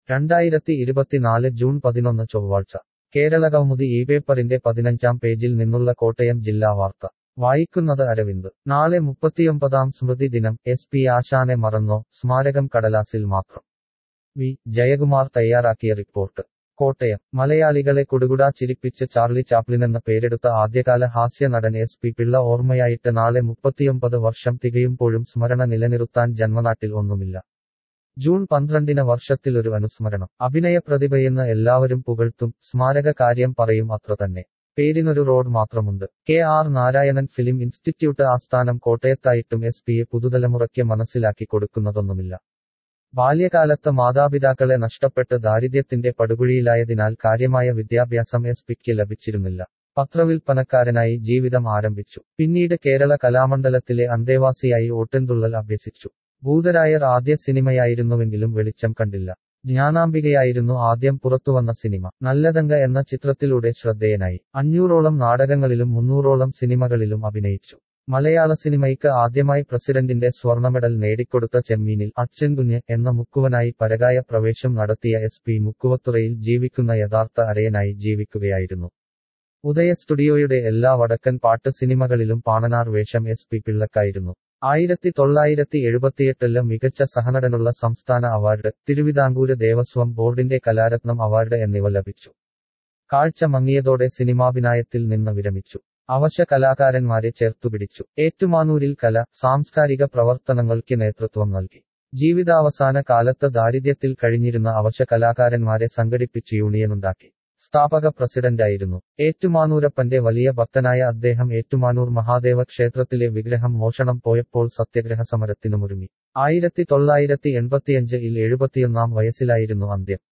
രണ്ടായിരത്തി ഇരുപത്തിനാല് ജൂൺ പതിനൊന്ന് ചൊവ്വാഴ്ച കേരള കൗമുദി ഈ പേപ്പറിന്റെ പതിനഞ്ചാം പേജിൽ നിന്നുള്ള കോട്ടയം ജില്ലാ വാർത്ത വായിക്കുന്നത് അരവിന്ദ് നാളെ മുപ്പത്തിയൊമ്പതാം സ്മൃതി ദിനം എസ് പി ആശാനെ മറന്നോ സ്മാരകം കടലാസിൽ മാത്രം വി ജയകുമാർ തയ്യാറാക്കിയ റിപ്പോർട്ട് കോട്ടയം മലയാളികളെ കുടുകുടാ ചിരിപ്പിച്ച് ചാർലി ചാപ്ലിനെന്ന പേരെടുത്ത ആദ്യകാല ഹാസ്യ നടൻ എസ് പി പിള്ള ഓർമ്മയായിട്ട് നാളെ മുപ്പത്തിയൊമ്പത് വർഷം തികയുമ്പോഴും സ്മരണ നിലനിർത്താൻ ജന്മനാട്ടിൽ ഒന്നുമില്ല ജൂൺ പന്ത്രണ്ടിന് വർഷത്തിലൊരു അനുസ്മരണം അഭിനയ പ്രതിഭയെന്ന് എല്ലാവരും പുകഴ്ത്തും സ്മാരക കാര്യം പറയും അത്ര തന്നെ പേരിനൊരു റോഡ് മാത്രമുണ്ട് K R Narayanan film institute ആസ്ഥാനം കോട്ടയത്തായിട്ടും എസ് പിയെ പുതുതലമുറയ്ക്ക് മനസ്സിലാക്കി കൊടുക്കുന്നതൊന്നുമില്ല ബാല്യകാലത്ത് മാതാപിതാക്കളെ നഷ്ടപ്പെട്ട് ദാരിദ്ര്യത്തിന്റെ പടുകുഴിയിലായതിനാൽ കാര്യമായ വിദ്യാഭ്യാസം എസ് പിക്ക് ലഭിച്ചിരുന്നില്ല പത്രവിൽപ്പനക്കാരനായി ജീവിതം ആരംഭിച്ചു പിന്നീട് കേരള കലാമണ്ഡലത്തിലെ അന്തേവാസിയായി ഓട്ടെന്തുള്ളൽ അഭ്യസിച്ചു ഭൂതരായർ ആദ്യ സിനിമയായിരുന്നുവെങ്കിലും വെളിച്ചം കണ്ടില്ല ജ്ഞാനാംബികയായിരുന്നു ആദ്യം പുറത്തുവന്ന സിനിമ നല്ലതങ്ക എന്ന ചിത്രത്തിലൂടെ ശ്രദ്ധേയനായി അഞ്ഞൂറോളം നാടകങ്ങളിലും മുന്നൂറോളം സിനിമകളിലും അഭിനയിച്ചു മലയാള സിനിമയ്ക്ക് ആദ്യമായി പ്രസിഡന്റിന്റെ സ്വർണ്ണ മെഡൽ നേടിക്കൊടുത്ത ചെമ്മീനിൽ അച്ഛൻകുഞ്ഞ് എന്ന മുക്കുവനായി പരകായ പ്രവേശം നടത്തിയ എസ് പി മുക്കുവത്തുറയിൽ ജീവിക്കുന്ന യഥാർത്ഥ അരയനായി ജീവിക്കുകയായിരുന്നു ഉദയ സ്റ്റുഡിയോയുടെ എല്ലാ വടക്കൻ പാട്ട് സിനിമകളിലും പാണനാർ വേഷം എസ് പി പിള്ളക്കായിരുന്നു ആയിരത്തി തൊള്ളായിരത്തി എഴുപത്തിയെട്ടില് മികച്ച സഹനടനുള്ള സംസ്ഥാന അവാർഡ് തിരുവിതാംകൂര് ദേവസ്വം ബോർഡിന്റെ കലാരത്നം അവാർഡ് എന്നിവ ലഭിച്ചു കാഴ്ച മങ്ങിയതോടെ സിനിമാഭിനയത്തിൽ നിന്ന് വിരമിച്ചു അവശ കലാകാരന്മാരെ ചേർത്തുപിടിച്ചു ഏറ്റുമാനൂരിൽ കല സാംസ്കാരിക പ്രവർത്തനങ്ങൾക്ക് നേതൃത്വം നൽകി ജീവിതാവസാന കാലത്ത് ദാരിദ്ര്യത്തിൽ കഴിഞ്ഞിരുന്ന അവശ കലാകാരന്മാരെ സംഘടിപ്പിച്ച് യൂണിയനുണ്ടാക്കി സ്ഥാപക പ്രസിഡന്റായിരുന്നു ഏറ്റുമാനൂരപ്പന്റെ വലിയ ഭക്തനായ അദ്ദേഹം ഏറ്റുമാനൂർ മഹാദേവ ക്ഷേത്രത്തിലെ വിഗ്രഹം മോഷണം പോയപ്പോൾ സത്യഗ്രഹ സമരത്തിനുമൊരുങ്ങി ആയിരത്തി തൊള്ളായിരത്തി എൺപത്തിയഞ്ചിൽ എഴുപത്തിയൊന്നാം വയസ്സിലായിരുന്നു അന്ത്യം